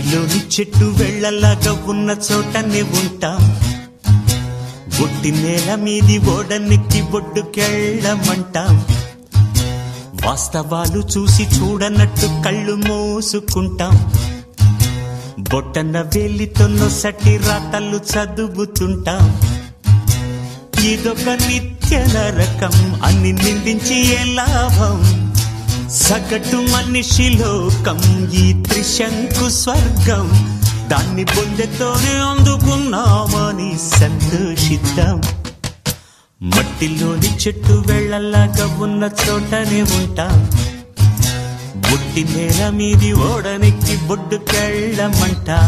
మట్టిలోని చెట్టు వెళ్ళలాగా ఉన్న చోటనే ఉంటాం ఒట్టి నేల మీది ఓడనెక్కి ఒడ్డుకెళ్ళమంటాం వాస్తవాలు చూసి చూడనట్టు కళ్ళు మోసుకుంటాం బొట్టన వేలితో నొసటి రాతలు చదువుతుంటాం ఇదొక నిత్య నరకం అని నిందించి ఏ లాభం సగటు మనిషి లోకం ఈ త్రిశంకు స్వర్గం దాన్ని పొందెతోనే అందుకున్నామని సంతోషిద్దాం మట్టిలోని చెట్టు వెళ్ళలాగా ఉన్న చోటనే ఉంటాం బుట్టి నేల మీది ఓడనెక్కి బొడ్డుకెళ్ళమంటా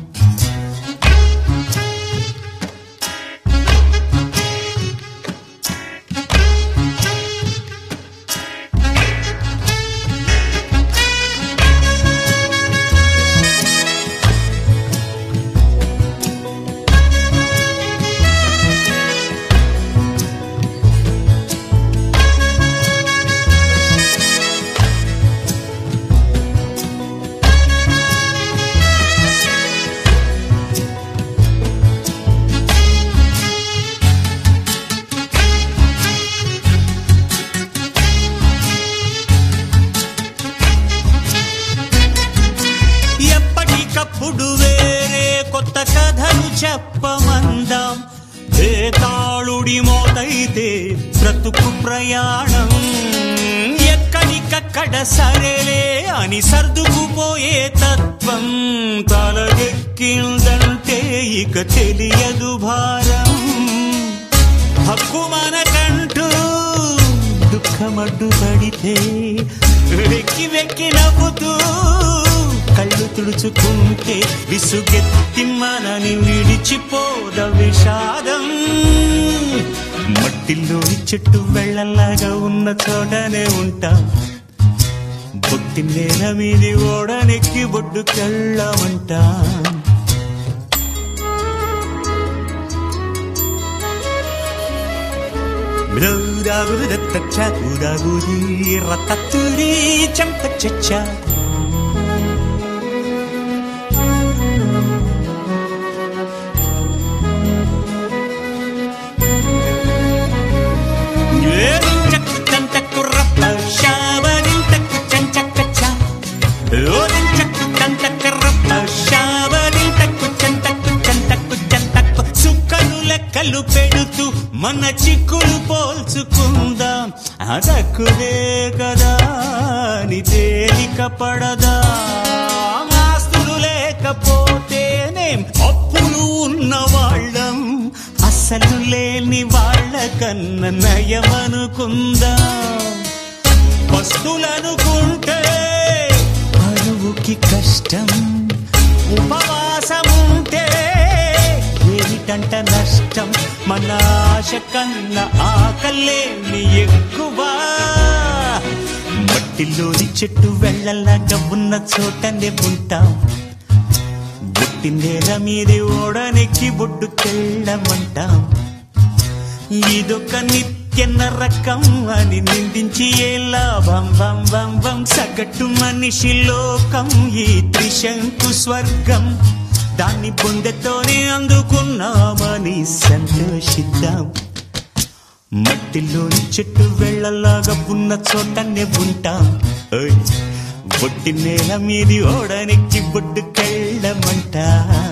ఎప్పటికప్పుడు వేరే కొత్త కథలు చెప్పమందాం వేతాళుడి మోతైతే బ్రతుకు ప్రయాణం ఎక్కడికక్కడ సరేలే అని సర్దుకుపోయే తత్వం తలగెక్కిందంటే ఇక తెలియదు భారం హక్కు మనకంటూ దుఃఖమడ్డు పడితే వెక్కి వెక్కి నవ్వుతూ కళ్ళు తుడుచుకుంటే విసుగెత్తి మనని విడిచిపోద విషాదం మట్టిలోని చెట్టు వెళ్ళలాగా ఉన్న చోటనే ఉంటాం బొట్టి నేల మీది ఓడనెక్కి బొడ్డుకెళ్ళమంటాం Udagudagudacha, udagudi, rataturi, champachacha. సుక్కలు లెక్కలు పెడుతూ మన చిక్కులు పోల్చుకుందాం అదక్కుదే కదా అని తేలిక పడదా ఆస్తులు లేకపోతేనేం అప్పులు ఉన్న వాళ్ళం అసలు లేని వాళ్ళ కన్న నయమనుకుందాం వస్తులనుకుంటే అరువుకి కష్టం ఉపవాసముంటే ఏమిటంట నష్టం మన ఆశ కన్న ఆకలేమి ఎక్కువ మట్టిలోని చెట్టు వెళ్ళలాగా ఉన్న చోటనే ఉంటాం బుట్టి నేల మీది ఓడనెక్కి బొడ్డుకెళ్ళమంటాం ఇదొక నిత్య నరకం అని నిందించి ఏ లాభం వం వం వం సగటు మనిషి లోకం ఈ త్రిశంకు స్వర్గం దాన్ని పొందెతోనే అందుకున్నామని సంతోషిద్దాం మట్టిలోని చెట్టు వెళ్ళలాగా ఉన్న చోటనే ఉంటాం ఓయ్, ఒట్టి నేల మీది ఓడనెక్కి బొడ్డుకెళ్ళమంటా